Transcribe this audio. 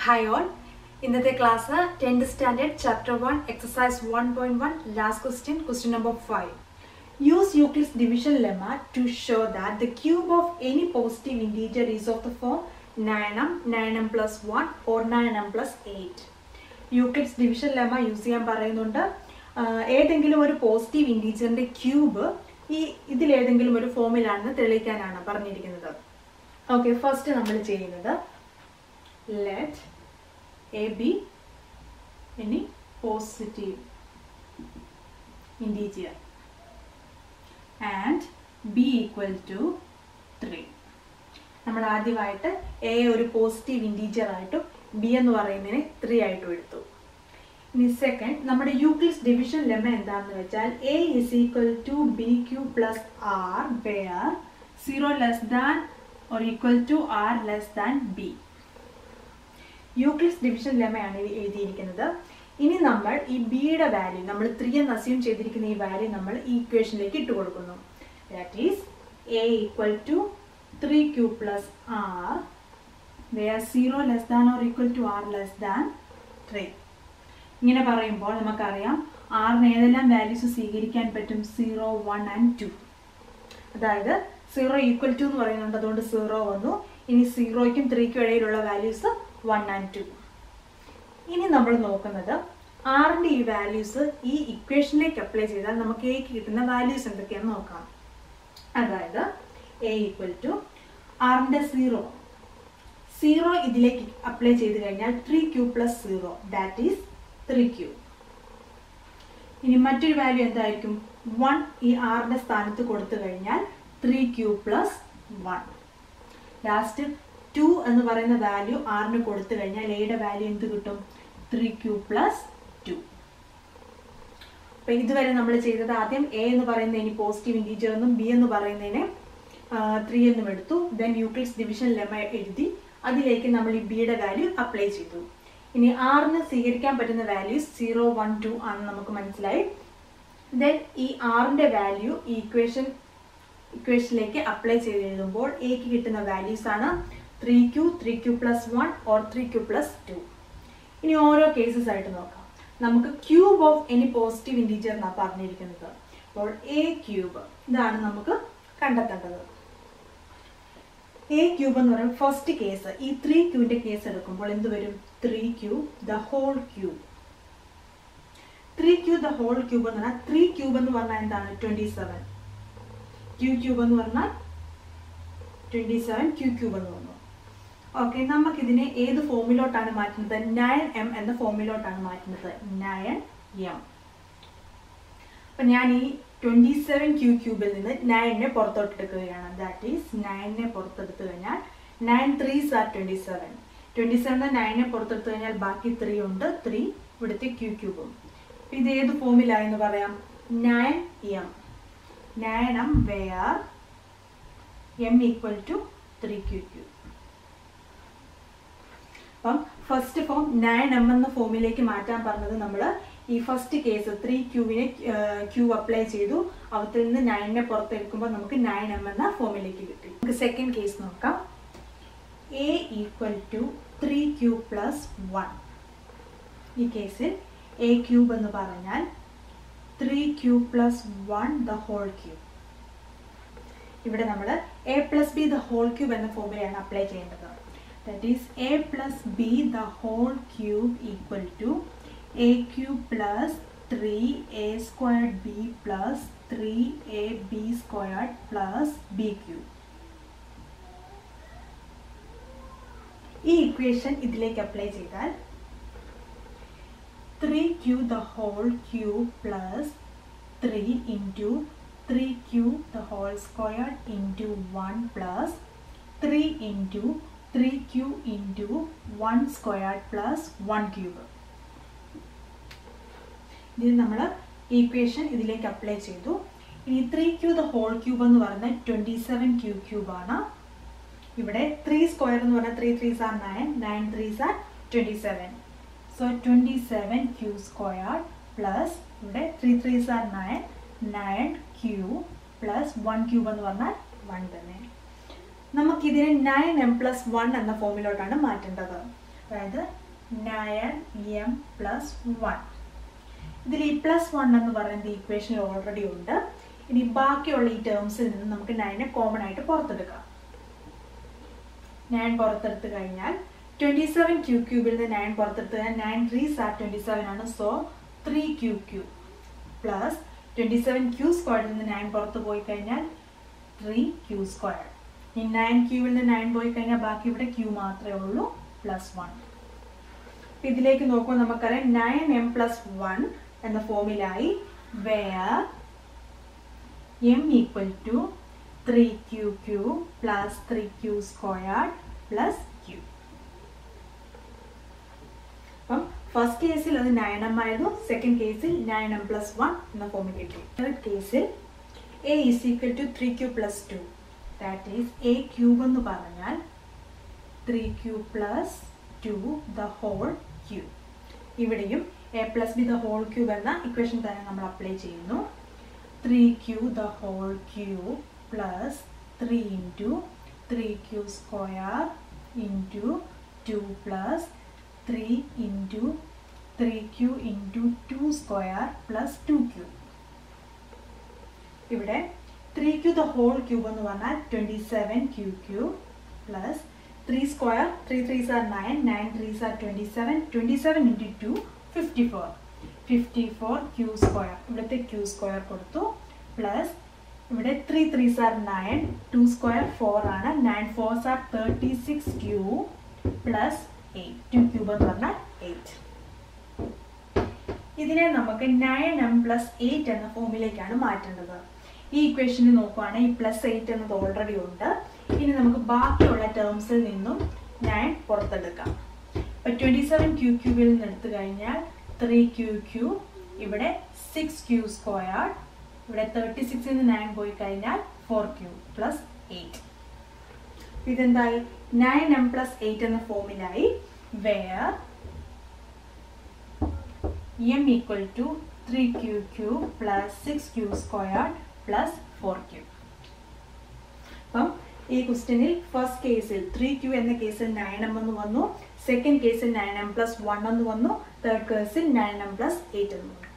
hi all ഇന്നത്തെ class tenth standard chapter one exercise one point one last question question number five use Euclid's division lemma to show that the cube of any positive integer is of the form nine M nine M plus one or nine M plus eight Euclid's division lemma use ചെയ്യാൻ പറയുന്നുണ്ട് ആഹ് ഏതെങ്കിലും ഒരു positive ഇൻറ്റീജറിന്റെ cube ഈ ഇതിലേതെങ്കിലും ഒരു ഫോമിലാണെന്ന് തെളിയിക്കാനാണ് പറഞ്ഞിരിക്കുന്നത് okay first നമ്മൾ ചെയ്യുന്നത് let a be any positive integer and b equal to 3 നമ്മൾ ആദ്യമായിട്ട് എ ഒരു പോസിറ്റീവ് ഇൻറ്റീജർ ആയിട്ടും ബി എന്ന് പറയുന്നതിനെ ത്രീ ആയിട്ടും എടുത്തു ഇനി സെക്കൻഡ് നമ്മുടെ യൂക്ലിസ് ഡിവിഷൻ ലെമ എന്താണെന്ന് വെച്ചാൽ A is equal to B Q plus R where zero less than or equal to R less than B Euclid's division ലെമയാണ് ഇത് എഴുതിയിരിക്കുന്നത് ഇനി നമ്മൾ ഈ ബിയുടെ വാല്യൂ നമ്മൾ ത്രീ എന്ന് അസ്യൂം ചെയ്തിരിക്കുന്ന ഈ വാല്യൂ നമ്മൾ ഈ ഇക്വേഷനിലേക്ക് ഇട്ട് കൊടുക്കുന്നു that is A equal to three Q plus R where zero less than or equal to R less than three ഇങ്ങനെ പറയുമ്പോൾ നമുക്കറിയാം ആറിന് ഏതെല്ലാം വാല്യൂസ് സ്വീകരിക്കാൻ പറ്റും സീറോ വൺ ആൻഡ് ടു അതായത് സീറോ ഈക്വൽ ടു എന്ന് പറയുന്നുണ്ട് അതുകൊണ്ട് സീറോ വന്നു ഇനി സീറോയ്ക്കും ത്രീക്കും ഇടയിലുള്ള വാല്യൂസ് വൺ ആൻഡ് ടു ഇനി നമ്മൾ നോക്കുന്നത് ആറിൻ്റെ ഈ വാല്യൂസ് ഈ ഇക്വേഷനിലേക്ക് അപ്ലൈ ചെയ്താൽ നമുക്ക് എക്ക് കിട്ടുന്ന വാല്യൂസ് എന്തൊക്കെയാണെന്ന് നോക്കാം അതായത് എ ഈക്വൽ ടു ആറിൻ്റെ സീറോ സീറോ ഇതിലേക്ക് അപ്ലൈ ചെയ്ത് കഴിഞ്ഞാൽ three Q plus zero that is three Q ഇനി മറ്റൊരു വാല്യൂ എന്തായിരിക്കും വൺ ഈ ആറിൻ്റെ സ്ഥാനത്ത് കൊടുത്തു കഴിഞ്ഞാൽ three Q plus one last two എന്ന് പറയുന്ന വാല്യൂ ആറിന് കൊടുത്തു കഴിഞ്ഞാൽ എയുടെ വാല്യൂ എന്ത് കിട്ടും ത്രീ ക്യൂ പ്ലസ് ടു അപ്പൊ ഇതുവരെ നമ്മൾ ചെയ്തത് ആദ്യം എ എന്ന് പറയുന്ന ഇനി പോസിറ്റീവ് ഇൻറ്റീജർ എന്നും ബി എന്ന് പറയുന്നതിനെ ത്രീ എന്നും എടുത്തു ദെൻ യൂക്ലിസ് ഡിവിഷൻ ലെമ എഴുതി അതിലേക്ക് നമ്മൾ ഈ ബിയുടെ വാല്യൂ അപ്ലൈ ചെയ്തു ഇനി ആറിന് സ്വീകരിക്കാൻ പറ്റുന്ന വാല്യൂസ് സീറോ വൺ ടു ആണെന്ന് നമുക്ക് മനസ്സിലായി ദെൻ ഈ ആറിന്റെ വാല്യൂ ഈ ഇക്വേഷൻ ഇക്വേഷനിലേക്ക് അപ്ലൈ ചെയ്ത് എഴുതുമ്പോൾ എക്ക് കിട്ടുന്ന വാല്യൂസ് ആണ് three Q three Q plus one or three Q plus two ഇനി ഓരോ കേസസ് ആയിട്ട് നോക്കാം നമുക്ക് cube of any positive integer എന്നാണ് പറഞ്ഞിരിക്കുന്നത് അപ്പോൾ എ ക്യൂബ് ഇതാണ് നമുക്ക് കണ്ടെത്തേണ്ടത് എ ക്യൂബ് എന്ന് പറയുമ്പോൾ ഫസ്റ്റ് കേസ് ഈ ത്രീ ക്യൂവിന്റെ കേസ് എടുക്കുമ്പോൾ എന്ത് വരും three Q the whole cube three Q the whole cube എന്ന് പറഞ്ഞാൽ ത്രീ ക്യൂബ് എന്ന് പറഞ്ഞാൽ എന്താണ് ട്വന്റി സെവൻ ക്യൂ ക്യൂബ് എന്ന് പറഞ്ഞാൽ ട്വന്റി സെവൻ ക്യൂ ക്യൂബ് എന്ന് പറഞ്ഞു ഓക്കെ നമുക്കിതിനെ ഏത് ഫോമിലോട്ടാണ് മാറ്റുന്നത് നയൻ എം എന്ന ഫോമിലോട്ടാണ് മാറ്റുന്നത് നയൻ എം അപ്പൊ ഞാൻ ഈ ട്വന്റി സെവൻ ക്യൂ ക്യൂബിൽ നിന്ന് നയനെ പുറത്തോട്ട് എടുക്കുകയാണ് ദാറ്റ് ഈസ് നയനെ പുറത്തെടുത്തു കഴിഞ്ഞാൽ nine threes are twenty seven twenty seven നയനെ പുറത്തെടുത്തു കഴിഞ്ഞാൽ ബാക്കി ത്രീ ഉണ്ട് ത്രീ ഇവിടുത്തെ ക്യൂ ക്യൂബും ഇത് ഏത് ഫോമിലായെന്ന് പറയാം nine M nine M where M equal to three Q Q അപ്പം ഫസ്റ്റ് ഫോം നയൻ എം എന്ന ഫോമിലേക്ക് മാറ്റാൻ പറഞ്ഞത് നമ്മൾ ഈ ഫസ്റ്റ് കേസ് ത്രീ ക്യൂവിനെ ക്യൂ അപ്ലൈ ചെയ്തു അവത്തിൽ നിന്ന് നയനെ പുറത്തെടുക്കുമ്പോൾ നമുക്ക് നയൻ എം എന്ന ഫോമിലേക്ക് കിട്ടി നമുക്ക് സെക്കൻഡ് കേസ് നോക്കാം A equal to three Q plus one ഈ കേസിൽ എ ക്യൂബ് എന്ന് പറഞ്ഞാൽ three Q plus one the whole cube ഇവിടെ നമ്മൾ A plus B the whole cube എന്ന ഫോമിലാണ് അപ്ലൈ ചെയ്യേണ്ടത് that is a plus b the whole cube equal to a cube plus 3a squared b plus 3ab squared plus b cube ഈ equation ഇതിലേക്ക് apply ചെയ്താൽ three Q the whole cube plus three into three Q the whole square into one plus three into three Q into one square plus one cube ഇത് നമ്മൾ equation ഇതിലേക്ക് apply ചെയ്തു ഇനി three Q the whole cube എന്ന് പറയുന്നത് twenty seven Q cube ആണ് ഇവിടെ three square എന്ന് പറഞ്ഞാൽ three threes are nine nine threes are twenty seven so twenty seven q square plus ഇവിടെ three threes are nine nine q plus one cube എന്ന് പറഞ്ഞാൽ one തന്നെ നമുക്കിതിനെ nine M plus one എന്ന ഫോമിലോട്ടാണ് മാറ്റേണ്ടത് അതായത് നയൻ എം പ്ലസ് വൺ ഇതിൽ ഈ പ്ലസ് വൺ എന്ന് പറയുന്നത് ഇക്വേഷനിൽ ഓൾറെഡി ഉണ്ട് ഇനി ബാക്കിയുള്ള ഈ ടേംസിൽ നിന്ന് നമുക്ക് നയനെ കോമൺ ആയിട്ട് പുറത്തെടുക്കാം നയൻ പുറത്തെടുത്ത് കഴിഞ്ഞാൽ ട്വന്റി സെവൻ ക്യൂ ക്യൂബിൽ നിന്ന് നയൻ പുറത്തെടുത്ത് കഴിഞ്ഞാൽ nine threes are twenty seven ആണ് so three Q q plus twenty seven q സ്ക്വയറിൽ നിന്ന് നയൻ പുറത്ത് പോയി കഴിഞ്ഞാൽ ത്രീ ക്യൂ സ്ക്വയർ ഈ നയൻ ക്യൂവിൽ നിന്ന് നയൻ പോയി കഴിഞ്ഞാൽ ബാക്കി ഇവിടെ ക്യൂ മാത്രമേ ഉള്ളൂ പ്ലസ് വൺ ഇതിലേക്ക് നോക്കുമ്പോൾ നമുക്കറിയാം നയൻ എം പ്ലസ് വൺ എന്ന ഫോമിലായി where M equal to three Q q plus three q square plus q അപ്പം ഫസ്റ്റ് കേസിൽ അത് നയൻ എം ആയിരുന്നു സെക്കൻഡ് കേസിൽ നയൻ എം പ്ലസ് വൺ എന്ന ഫോമിൽ കിട്ടി തേർഡ് കേസിൽ a is equal to three Q plus two that is a cube എന്ന് പറഞ്ഞാൽ three Q plus two the whole cube ഇവിടെയും a plus B the whole cube എന്ന equation തന്നെ നമ്മൾ അപ്ലൈ ചെയ്യുന്നു three Q the whole cube plus three into three q square into two plus three into three Q into two square plus two q ഇവിടെ three Q the whole cube എന്ന് പറഞ്ഞാൽ twenty seven q q plus three square three threes are nine nine threes are twenty seven twenty seven into two fifty four fifty four q square ഇവിടുത്തെ q square കൊടുത്തു plus ഇവിടെ three threes are nine two square four ആണ് nine fours are thirty six q plus eight two cube എന്ന് പറഞ്ഞാൽ eight ഇതിനെ നമുക്ക് nine M plus eight എന്ന ഫോമിലേക്കാണ് മാറ്റേണ്ടത് ഈ ഇക്വേഷനിൽ നോക്കുവാണെങ്കിൽ ഈ പ്ലസ് എയ്റ്റ് എന്നത് ഓൾറെഡി ഉണ്ട് ഇനി നമുക്ക് ബാക്കിയുള്ള ടേംസിൽ നിന്നും നയൻ പുറത്തെടുക്കാം ഇപ്പൊ ട്വന്റി സെവൻ ക്യൂ ക്യൂബിൽ നിന്ന് എടുത്തു കഴിഞ്ഞാൽ ത്രീ ക്യൂ ക്യൂ ഇവിടെ സിക്സ് ക്യൂ സ്ക്വയർ ഇവിടെ തേർട്ടി സിക്സിൽ നിന്ന് നയൻ പോയി കഴിഞ്ഞാൽ ഫോർ ക്യൂ പ്ലസ് എയ്റ്റ് ഇതെന്തായി നയൻ എം പ്ലസ് എയ്റ്റ് എന്ന ഫോമിലായി where M equal to three Q q plus six q square plus four q അപ്പം ഈ ക്വസ്റ്റ്യനിൽ ഫസ്റ്റ് കേസിൽ ത്രീ ക്യൂ എന്ന കേസിൽ നയൻ എം എന്ന് വന്നു സെക്കൻഡ് കേസിൽ നയൻ എം പ്ലസ് വൺ എന്ന് വന്നു തേർഡ് കേസിൽ നയൻ എം പ്ലസ് എയ്റ്റ് എന്ന് വന്നു